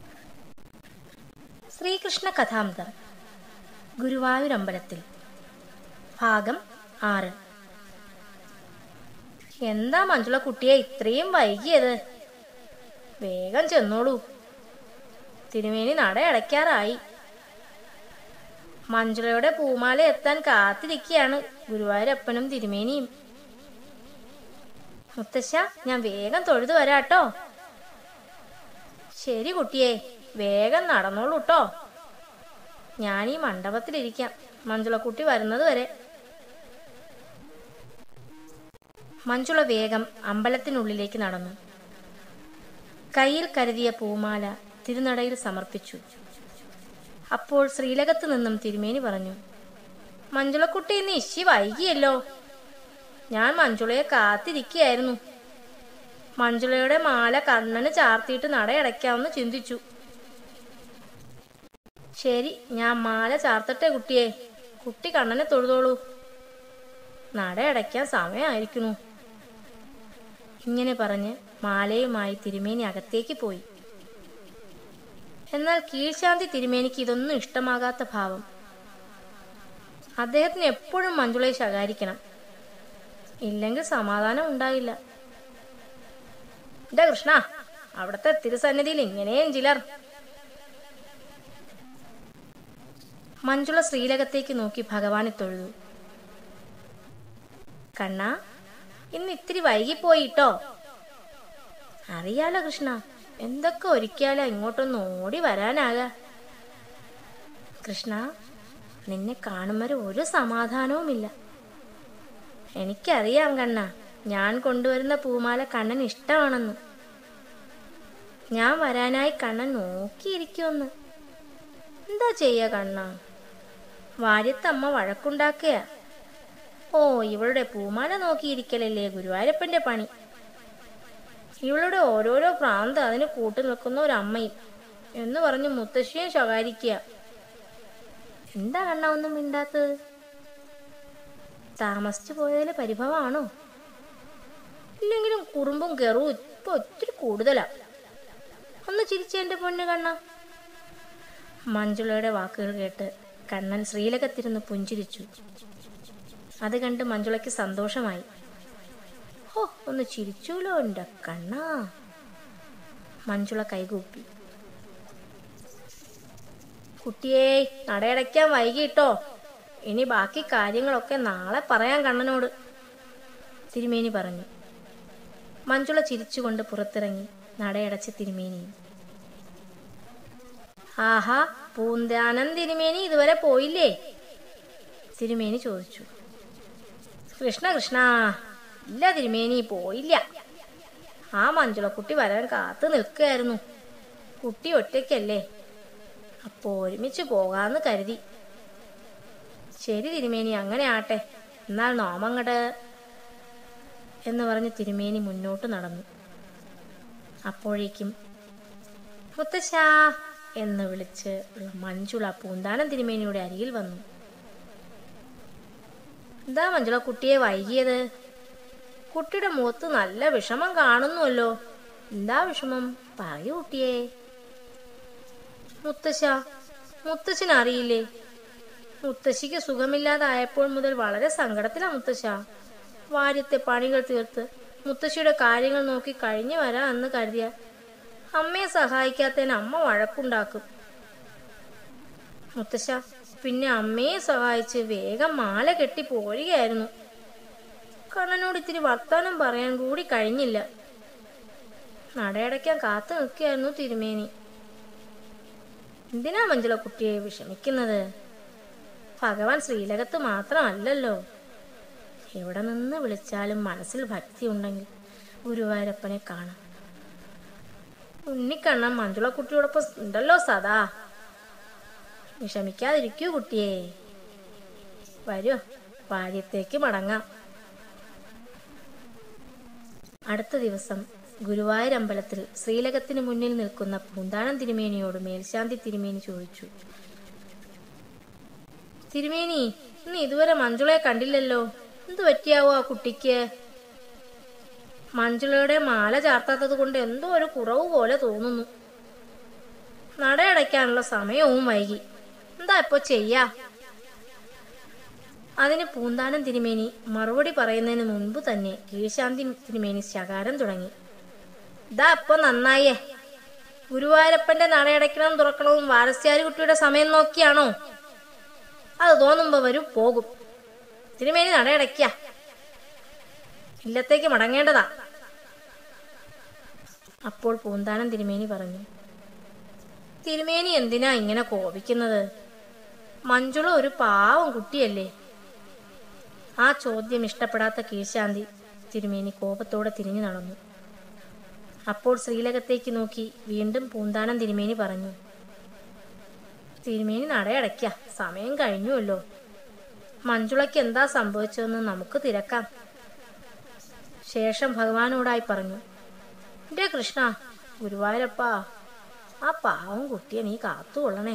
ശ്രീകൃഷ്ണ കഥാമൃതം ഗുരുവായൂരമ്പലത്തിൽ ഭാഗം ആറ് എന്താ മഞ്ജുള കുട്ടിയെ ഇത്രയും വൈകിയത് വേഗം ചെന്നോളൂ തിരുമേനി നട അടയ്ക്കാറായി മഞ്ജുളയുടെ പൂമാല എത്താൻ കാത്തിരിക്കുകയാണ് ഗുരുവായൂരപ്പനും തിരുമേനിയും മുത്തശ്ശ ഞാൻ വേഗം തൊഴുതു വരാട്ടോ ശരി കുട്ടിയെ വേഗം നടന്നോളൂ ട്ടോ ഞാൻ ഈ മണ്ഡപത്തിലിരിക്കാം മഞ്ജുളക്കുട്ടി വരുന്നത് വരെ മഞ്ജുള വേഗം അമ്പലത്തിനുള്ളിലേക്ക് നടന്നു കയ്യിൽ കരുതിയ പൂമാല തിരുനടയിൽ സമർപ്പിച്ചു അപ്പോൾ ശ്രീലകത്ത് നിന്നും തിരുമേനി പറഞ്ഞു മഞ്ജുളക്കുട്ടി ഇന്ന് ഇശി വൈകിയല്ലോ ഞാൻ മഞ്ജുളയെ കാത്തിരിക്കുകയായിരുന്നു മഞ്ജുളയുടെ മാല കണ്ണന് ചാർത്തിയിട്ട് നടയടയ്ക്കാമെന്ന് ചിന്തിച്ചു ശരി ഞാൻ മാല ചാർത്തട്ടെ കുട്ടിയെ കുട്ടി കണ്ണനെ തൊഴുതോളൂ നടയടയ്ക്കാൻ സമയമായിരിക്കുന്നു ഇങ്ങനെ പറഞ്ഞ് മാലയുമായി തിരുമേനി അകത്തേക്ക് പോയി എന്നാൽ കീഴ്ശാന്തി തിരുമേനിക്ക് ഇതൊന്നും ഇഷ്ടമാകാത്ത ഭാവം അദ്ദേഹത്തിന് എപ്പോഴും മഞ്ജുളയെ ശകാരിക്കണം ഇല്ലെങ്കിൽ സമാധാനം ഉണ്ടാകില്ല എന്റെ കൃഷ്ണ അവിടുത്തെ തിരുസന്നിധിയിൽ ഇങ്ങനെയും ചിലർ മഞ്ജുള ശ്രീലകത്തേക്ക് നോക്കി ഭഗവാനെ തൊഴുതു കണ്ണ ഇന്ന് ഇത്തിരി വൈകിപ്പോയിട്ടോ അറിയാലോ കൃഷ്ണ എന്തൊക്കെ ഒരിക്കാലോ ഇങ്ങോട്ടൊന്ന് ഓടി വരാനാകാ കൃഷ്ണ നിന്നെ കാണും വരെ ഒരു സമാധാനവുമില്ല എനിക്കറിയാം കണ്ണ ഞാൻ കൊണ്ടുവരുന്ന പൂമാല കണ്ണൻ ഇഷ്ടമാണെന്ന് ഞാൻ വരാനായി കണ്ണൻ നോക്കിയിരിക്കുമെന്ന് എന്താ ചെയ്യ കണ്ണ വാര്യത്തമ്മ വഴക്കുണ്ടാക്കുക ഓ ഇവളുടെ പൂമാല നോക്കിയിരിക്കലല്ലേ ഗുരുവായൂരപ്പന്റെ പണി ഇവളുടെ ഓരോരോ പ്രാന്ത് അതിന് കൂട്ടു നിൽക്കുന്ന ഒരു അമ്മയും എന്ന് പറഞ്ഞ് മുത്തശ്ശിയും ശകാരിക്കുക എന്താ കണ്ണ ഒന്നും മിണ്ടാത്തത് താമസിച്ചു പോയതിൽ പരിഭവമാണോ ഇല്ലെങ്കിലും കുറുമ്പും കെറും ഇപ്പൊ ഒത്തിരി കൂടുതലാ ഒന്ന് ചിരിച്ചെന്റെ പൊന്ന് കണ്ണ മഞ്ജുളയുടെ വാക്കുകൾ കേട്ട് കണ്ണൻ ശ്രീലകത്തിരുന്ന് പുഞ്ചിരിച്ചു അത് കണ്ട് മഞ്ജുളയ്ക്ക് സന്തോഷമായി ഓ ഒന്ന് ചിരിച്ചൂലോ എൻ്റെ കണ്ണാ മഞ്ജുള കൈകൂപ്പി കുട്ടിയെ നടയടയ്ക്കാൻ വൈകിട്ടോ ഇനി ബാക്കി കാര്യങ്ങളൊക്കെ നാളെ പറയാൻ കണ്ണനോട് തിരുമേനി പറഞ്ഞു മഞ്ജുള ചിരിച്ചുകൊണ്ട് പുറത്തിറങ്ങി നടയടച്ച് തിരുമേനിയും ആഹാ പൂന്താനം തിരുമേനി ഇതുവരെ പോയില്ലേ തിരുമേനി ചോദിച്ചു കൃഷ്ണ കൃഷ്ണ ഇല്ല തിരുമേനി പോയില്ല ആ മഞ്ജുളക്കുട്ടി വരാൻ കാത്തു നിൽക്കുകയായിരുന്നു കുട്ടി ഒറ്റയ്ക്കല്ലേ അപ്പോ ഒരുമിച്ച് പോകാന്ന് കരുതി ശരി തിരുമേനി അങ്ങനെ ആട്ടെ എന്നാൽ നോമങ്ങട് എന്ന് പറഞ്ഞ് തിരുമേനി മുന്നോട്ട് നടന്നു അപ്പോഴേക്കും മുത്തശ്ശാ എന്ന് വിളിച്ച് ഉള്ള മഞ്ജുള പൂന്താനം തിരുമേനിയുടെ അരികിൽ വന്നു എന്താ മഞ്ജുള കുട്ടിയെ വൈകിയത് കുട്ടിയുടെ മുഖത്ത് നല്ല വിഷമം കാണുന്നുവല്ലോ എന്താ വിഷമം പറയൂ കുട്ടിയെ മുത്തശ്ശ മുത്തശ്ശന് അറിയില്ലേ മുത്തശ്ശിക്ക് സുഖമില്ലാതായപ്പോൾ മുതൽ വളരെ സങ്കടത്തിലാ മുത്തശ്ശ വാര്യത്തെ പണികൾ തീർത്ത് മുത്തശ്ശിയുടെ കാര്യങ്ങൾ നോക്കി കഴിഞ്ഞു വരാ എന്ന് കരുതിയ അമ്മയെ സഹായിക്കാത്തതിന് അമ്മ വഴക്കുണ്ടാക്കും മുത്തശ്ശ പിന്നെ അമ്മയെ സഹായിച്ച് വേഗം മാല കെട്ടി പോരുകയായിരുന്നു കണ്ണനോട് ഇത്തിരി വർത്താനം പറയാൻ കൂടി കഴിഞ്ഞില്ല നടയടയ്ക്കാൻ കാത്തു നിൽക്കുകയായിരുന്നു തിരുമേനി എന്തിനാ മഞ്ജുള കുട്ടിയെ വിഷമിക്കുന്നത് ഭഗവാൻ ശ്രീലകത്ത് മാത്രമല്ലല്ലോ എവിടെ നിന്ന് വിളിച്ചാലും മനസ്സിൽ ഭക്തി ഉണ്ടെങ്കിൽ ഗുരുവായൂരപ്പനെ കാണാം ഉണ്ണിക്കണ്ണൻ മഞ്ജുള കുട്ടിയോടൊപ്പം ഉണ്ടല്ലോ സദാ വിഷമിക്കാതിരിക്കൂ കുട്ടിയെ വരൂ വാര്യത്തേക്ക് മടങ്ങാം അടുത്ത ദിവസം ഗുരുവായൂർ അമ്പലത്തിൽ ശ്രീലകത്തിന് മുന്നിൽ നിൽക്കുന്ന പൂന്താനം തിരുമേനിയോട് മേൽശാന്തി തിരുമേനി ചോദിച്ചു തിരുമേനി ഇന്ന് ഇതുവരെ മഞ്ജുളയെ കണ്ടില്ലല്ലോ എന്ത് പറ്റിയാവോ ആ കുട്ടിക്ക് മഞ്ജുളയുടെ മാല ചാർത്താത്തത് കൊണ്ട് എന്തോ ഒരു കുറവ് പോലെ തോന്നുന്നു നടയടയ്ക്കാനുള്ള സമയവും വൈകി എന്താ ഇപ്പൊ ചെയ്യാ അതിന് പൂന്താനം തിരുമേനി മറുപടി പറയുന്നതിന് മുൻപ് തന്നെ കീഴ്ശാന്തി തിരുമേനി ശകാരം തുടങ്ങി ഇതാ ഇപ്പൊ നന്നായേ ഗുരുവായൂരപ്പന്റെ നടയടയ്ക്കണം തുറക്കണവും വാരസ്യാരി കുട്ടിയുടെ സമയം നോക്കിയാണോ അത് തോന്നുമ്പോ വരും പോകും തിരുമേനി നടയടയ്ക്ക ഇല്ലത്തേക്ക് മടങ്ങേണ്ടതാ അപ്പോൾ പൂന്താനം തിരുമേനി പറഞ്ഞു തിരുമേനി എന്തിനാ ഇങ്ങനെ കോപിക്കുന്നത് മഞ്ജുള ഒരു പാവം കുട്ടിയല്ലേ ആ ചോദ്യം ഇഷ്ടപ്പെടാത്ത കീഴ്ശാന്തി തിരുമേനി കോപത്തോടെ തിരിഞ്ഞു നടന്നു അപ്പോൾ ശ്രീലകത്തേക്ക് നോക്കി വീണ്ടും പൂന്താനം തിരുമേനി പറഞ്ഞു തിരുമേനി നടയടയ്ക്ക സമയം കഴിഞ്ഞുവല്ലോ മഞ്ജുളയ്ക്ക് എന്താ സംഭവിച്ചതെന്ന് നമുക്ക് തിരക്കാം ശേഷം ഭഗവാനോടായി പറഞ്ഞു എന്റെ കൃഷ്ണ ഗുരുവായൂരപ്പ ആ പാവം കുട്ടിയെ നീ കാത്തുകൊള്ളണേ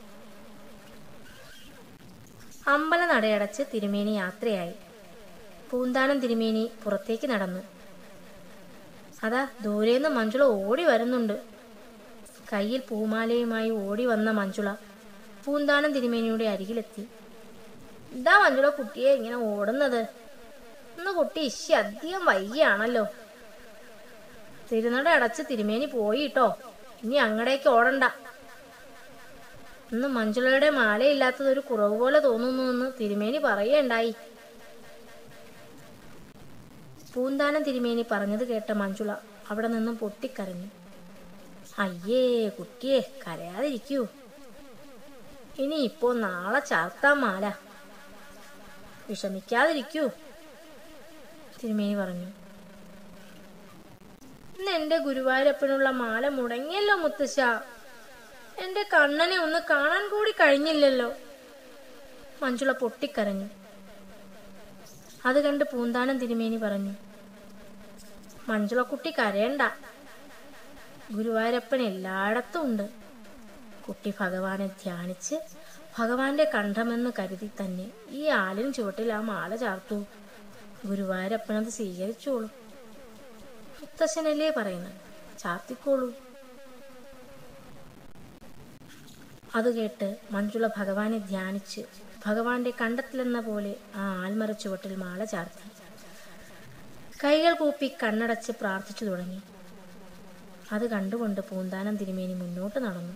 അമ്പല നടയടച്ച് തിരുമേനി യാത്രയായി പൂന്താനം തിരുമേനി പുറത്തേക്ക് നടന്നു അതാ ദൂരേന്ന് മഞ്ജുള ഓടി വരുന്നുണ്ട് കയ്യിൽ പൂമാലയുമായി ഓടി വന്ന മഞ്ജുള പൂന്താനം തിരുമേനിയുടെ അരികിലെത്തി ഇതാ മഞ്ജുള കുട്ടിയെ ഇങ്ങനെ ഓടുന്നത് ഇന്ന് കുട്ടി ഇശി അധികം വൈകിയാണല്ലോ തിരുനട അടച്ച് തിരുമേനി പോയിട്ടോ ഇനി അങ്ങടേക്ക് ഓടണ്ട ഇന്ന് മഞ്ജുളയുടെ മാലയില്ലാത്തത് ഒരു കുറവ് പോലെ തോന്നുന്നു എന്ന് തിരുമേനി പറയേണ്ടായി പൂന്താനം തിരുമേനി പറഞ്ഞത് കേട്ട മഞ്ജുള അവിടെ നിന്നും പൊട്ടിക്കരഞ്ഞു അയ്യേ കുട്ടിയെ കരയാതിരിക്കൂ ഇനി ഇപ്പോ നാളെ ചാർത്താം മാല വിഷമിക്കാതിരിക്കൂ തിരുമേനി പറഞ്ഞു ഇന്ന് എന്റെ ഗുരുവായൂരപ്പനുള്ള മാല മുടങ്ങിയല്ലോ മുത്തശ്ശ എന്റെ കണ്ണനെ ഒന്ന് കാണാൻ കൂടി കഴിഞ്ഞില്ലല്ലോ മഞ്ജുള പൊട്ടിക്കരഞ്ഞു അത് കണ്ട് പൂന്താനം തിരുമേനി പറഞ്ഞു മഞ്ജുളക്കുട്ടി കരയണ്ട ഗുരുവായൂരപ്പൻ എല്ലായിടത്തും ഉണ്ട് കുട്ടി ഭഗവാനെ ധ്യാനിച്ച് ഭഗവാന്റെ കണ്ഠമെന്ന് കരുതി തന്നെ ഈ ആലിൻ ചുവട്ടിൽ ആ മാല ചാർത്തു ഗുരുവായൂരപ്പൻ അത് സ്വീകരിച്ചോളൂ മുത്തശ്ശനല്ലേ പറയുന്നത് ചാർത്തിക്കോളൂ അത് കേട്ട് മഞ്ജുള ഭഗവാനെ ധ്യാനിച്ച് ഭഗവാന്റെ കണ്ടത്തിലെന്ന പോലെ ആ ആൽമര ചുവട്ടിൽ മാല ചാർത്തി കൈകൾ കൂപ്പി കണ്ണടച്ച് പ്രാർത്ഥിച്ചു തുടങ്ങി അത് കണ്ടുകൊണ്ട് പൂന്താനം തിരുമേനി മുന്നോട്ട് നടന്നു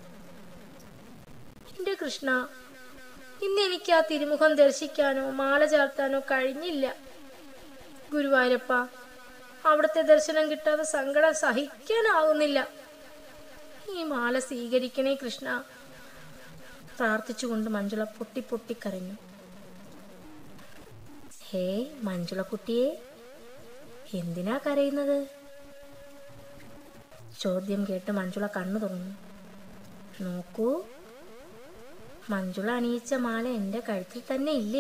എന്റെ കൃഷ്ണ ഇന്ന് എനിക്ക് ആ തിരുമുഖം ദർശിക്കാനോ മാല ചാർത്താനോ കഴിഞ്ഞില്ല ഗുരുവായൂരപ്പ അവിടുത്തെ ദർശനം കിട്ടാതെ സങ്കടം സഹിക്കാനാവുന്നില്ല ഈ മാല സ്വീകരിക്കണേ കൃഷ്ണ പ്രാർത്ഥിച്ചുകൊണ്ട് മഞ്ജുള പൊട്ടി പൊട്ടി കരഞ്ഞു ഹേ മഞ്ജുള കുട്ടിയെ എന്തിനാ കരയുന്നത് ചോദ്യം കേട്ട് മഞ്ജുള കണ്ണു തുറന്നു നോക്കൂ മഞ്ജുള അണിയിച്ച മാല എന്റെ കഴുത്തിൽ തന്നെ ഇല്ലേ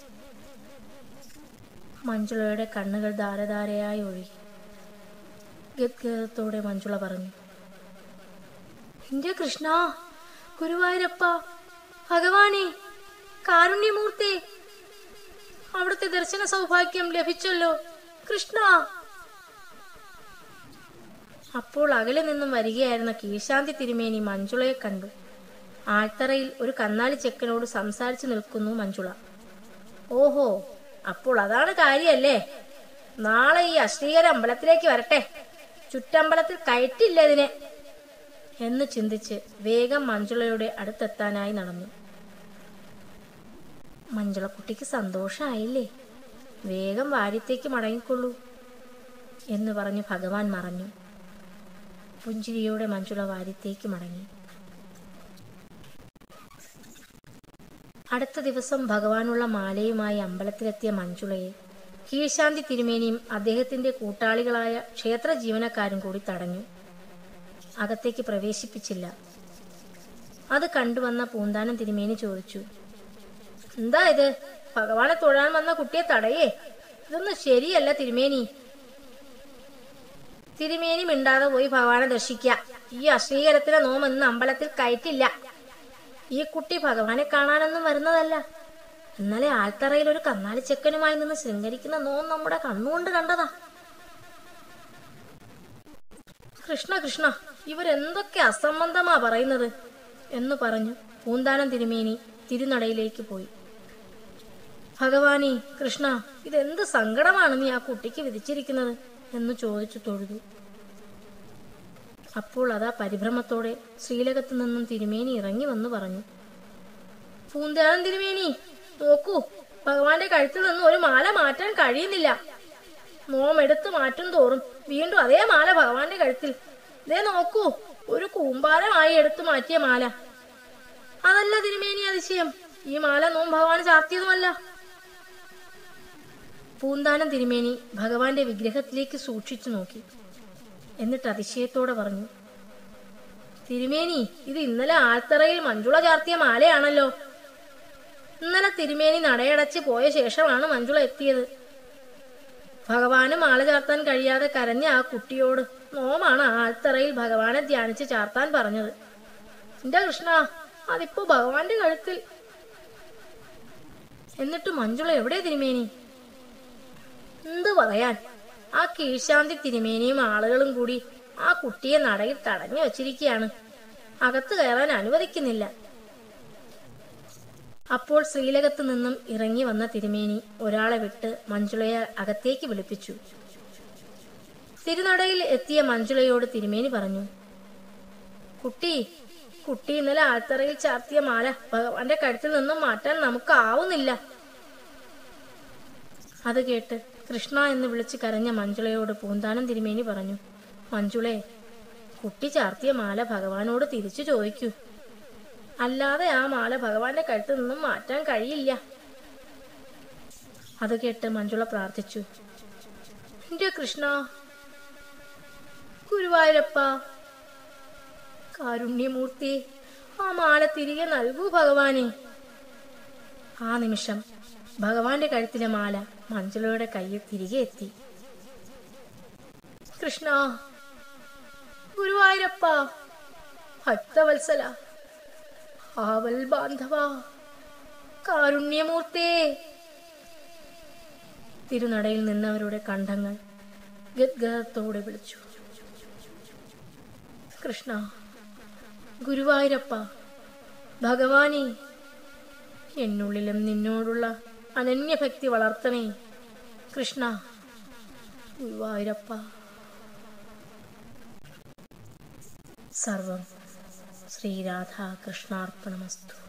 മഞ്ജുളയുടെ കണ്ണുകൾ ധാരധാരയായി ഒഴുകി ഗദ്ഗതത്തോടെ മഞ്ജുള പറഞ്ഞു എന്റെ കൃഷ്ണ ഗുരുവായൂരപ്പ ഭഗവാനെ കാരുണ്യമൂർത്തി അവിടുത്തെ ദർശന സൗഭാഗ്യം ലഭിച്ചല്ലോ കൃഷ്ണ അപ്പോൾ അകലെ നിന്നും വരികയായിരുന്ന കീഴ്ശാന്തി തിരുമേനി മഞ്ജുളയെ കണ്ടു ആൽത്തറയിൽ ഒരു കന്നാലി ചെക്കനോട് സംസാരിച്ചു നിൽക്കുന്നു മഞ്ജുള ഓഹോ അപ്പോൾ അതാണ് കാര്യല്ലേ നാളെ ഈ അശ്രീകര അമ്പലത്തിലേക്ക് വരട്ടെ ചുറ്റമ്പലത്തിൽ കയറ്റില്ല ഇതിനെ എന്ന് ചിന്തിച്ച് വേഗം മഞ്ജുളയുടെ അടുത്തെത്താനായി നടന്നു മഞ്ജുളക്കുട്ടിക്ക് സന്തോഷമായില്ലേ വേഗം വാര്യത്തേക്ക് മടങ്ങിക്കൊള്ളൂ എന്ന് പറഞ്ഞ് ഭഗവാൻ മറഞ്ഞു പുഞ്ചിരിയോടെ മഞ്ജുള വാര്യത്തേക്ക് മടങ്ങി അടുത്ത ദിവസം ഭഗവാനുള്ള മാലയുമായി അമ്പലത്തിലെത്തിയ മഞ്ജുളയെ കീഴ്ശാന്തി തിരുമേനിയും അദ്ദേഹത്തിന്റെ കൂട്ടാളികളായ ക്ഷേത്ര ജീവനക്കാരും കൂടി തടഞ്ഞു അകത്തേക്ക് പ്രവേശിപ്പിച്ചില്ല അത് കണ്ടുവന്ന പൂന്താനം തിരുമേനി ചോദിച്ചു എന്താ ഇത് ഭഗവാനെ തൊഴാൻ വന്ന കുട്ടിയെ തടയേ ഇതൊന്നും ശരിയല്ല തിരുമേനി തിരുമേനി മിണ്ടാതെ പോയി ഭഗവാനെ ദർശിക്ക ഈ അശ്രീകരത്തിലെ നോമെന്ന് അമ്പലത്തിൽ കയറ്റില്ല ഈ കുട്ടി ഭഗവാനെ കാണാനൊന്നും വരുന്നതല്ല ഇന്നലെ ആൽത്തറയിൽ ഒരു കന്നാലി ചെക്കനുമായി നിന്ന് ശൃംഗരിക്കുന്ന നോം നമ്മുടെ കണ്ണുകൊണ്ട് കണ്ടതാ കൃഷ്ണ കൃഷ്ണ ഇവരെന്തൊക്കെ അസംബന്ധമാ പറയുന്നത് എന്ന് പറഞ്ഞു പൂന്താനം തിരുമേനി തിരുനടയിലേക്ക് പോയി ഭഗവാനെ കൃഷ്ണ ഇതെന്ത് സങ്കടമാണ് നീ ആ കുട്ടിക്ക് വിധിച്ചിരിക്കുന്നത് എന്ന് ചോദിച്ചു തൊഴുതു അപ്പോൾ അതാ പരിഭ്രമത്തോടെ ശ്രീലകത്ത് നിന്നും തിരുമേനി ഇറങ്ങി വന്നു പറഞ്ഞു പൂന്താനം തിരുമേനി നോക്കൂ ഭഗവാന്റെ കഴുത്തിൽ നിന്ന് ഒരു മാല മാറ്റാൻ കഴിയുന്നില്ല നോം എടുത്ത് മാറ്റും തോറും വീണ്ടും അതേ മാല ഭഗവാന്റെ കഴുത്തിൽ ദേ നോക്കൂ ഒരു കൂമ്പാരമായി എടുത്തു മാറ്റിയ മാല അതല്ല തിരുമേനി അതിശയം ഈ മാല നോം ഭഗവാൻ ചാർത്തിയതുമല്ല പൂന്താനം തിരുമേനി ഭഗവാന്റെ വിഗ്രഹത്തിലേക്ക് സൂക്ഷിച്ചു നോക്കി എന്നിട്ട് അതിശയത്തോടെ പറഞ്ഞു തിരുമേനി ഇത് ഇന്നലെ ആൽത്തറയിൽ മഞ്ജുള ചാർത്തിയ മാലയാണല്ലോ ഇന്നലെ തിരുമേനി നടയടച്ച് പോയ ശേഷമാണ് മഞ്ജുള എത്തിയത് ഭഗവാന് മാല ചാർത്താൻ കഴിയാതെ കരഞ്ഞ ആ കുട്ടിയോട് നോമാണ് ആൽത്തറയിൽ ഭഗവാനെ ധ്യാനിച്ച് ചാർത്താൻ പറഞ്ഞത് എന്റെ കൃഷ്ണ അതിപ്പോ ഭഗവാന്റെ കഴുത്തിൽ എന്നിട്ട് മഞ്ജുള എവിടെ തിരുമേനി എന്ത് പറയാൻ ആ കീഴ്ശാന്തി തിരുമേനിയും ആളുകളും കൂടി ആ കുട്ടിയെ നടയിൽ തടഞ്ഞു വച്ചിരിക്കുകയാണ് അകത്ത് കയറാൻ അനുവദിക്കുന്നില്ല അപ്പോൾ ശ്രീലകത്ത് നിന്നും ഇറങ്ങി വന്ന തിരുമേനി ഒരാളെ വിട്ട് മഞ്ജുളയെ അകത്തേക്ക് വിളിപ്പിച്ചു തിരുനടയിൽ എത്തിയ മഞ്ജുളയോട് തിരുമേനി പറഞ്ഞു കുട്ടി കുട്ടി ഇന്നലെ ആൽത്തറയിൽ ചാർത്തിയ മാല ഭഗവാന്റെ കഴുത്തിൽ നിന്നും മാറ്റാൻ നമുക്കാവുന്നില്ല അത് കേട്ട് കൃഷ്ണ എന്ന് വിളിച്ച് കരഞ്ഞ മഞ്ജുളയോട് പൂന്താനം തിരുമേനി പറഞ്ഞു മഞ്ജുളെ കുട്ടി ചാർത്തിയ മാല ഭഗവാനോട് തിരിച്ചു ചോദിക്കൂ അല്ലാതെ ആ മാല ഭഗവാന്റെ കഴുത്തിൽ നിന്നും മാറ്റാൻ കഴിയില്ല അത് കേട്ട് മഞ്ജുള പ്രാർത്ഥിച്ചു എന്റെ കൃഷ്ണ ഗുരുവായൂരപ്പ കാരുണ്യമൂർത്തി ആ മാല തിരികെ നൽകൂ ഭഗവാനെ ആ നിമിഷം ഭഗവാന്റെ കഴുത്തിലെ മാല മഞ്ജുളയുടെ കയ്യിൽ തിരികെ എത്തി കൃഷ്ണ ഗുരുവായൂരപ്പ ഭക്തവത്സല ആവൽ ബാന്ധവ കാരുണ്യമൂർത്തേ തിരുനടയിൽ നിന്നവരുടെ കണ്ഠങ്ങൾ ഗദ്ഗതത്തോടെ വിളിച്ചു കൃഷ്ണ ഗുരുവായൂരപ്പ ഭഗവാനെ എന്നുള്ളിലും നിന്നോടുള്ള അനന്യഭക്തി വളർത്തണേ കൃഷ്ണ ഗുരുവായൂരപ്പ സർവം ശ്രീരാധാകൃഷ്ണാർപ്പണമസ്തു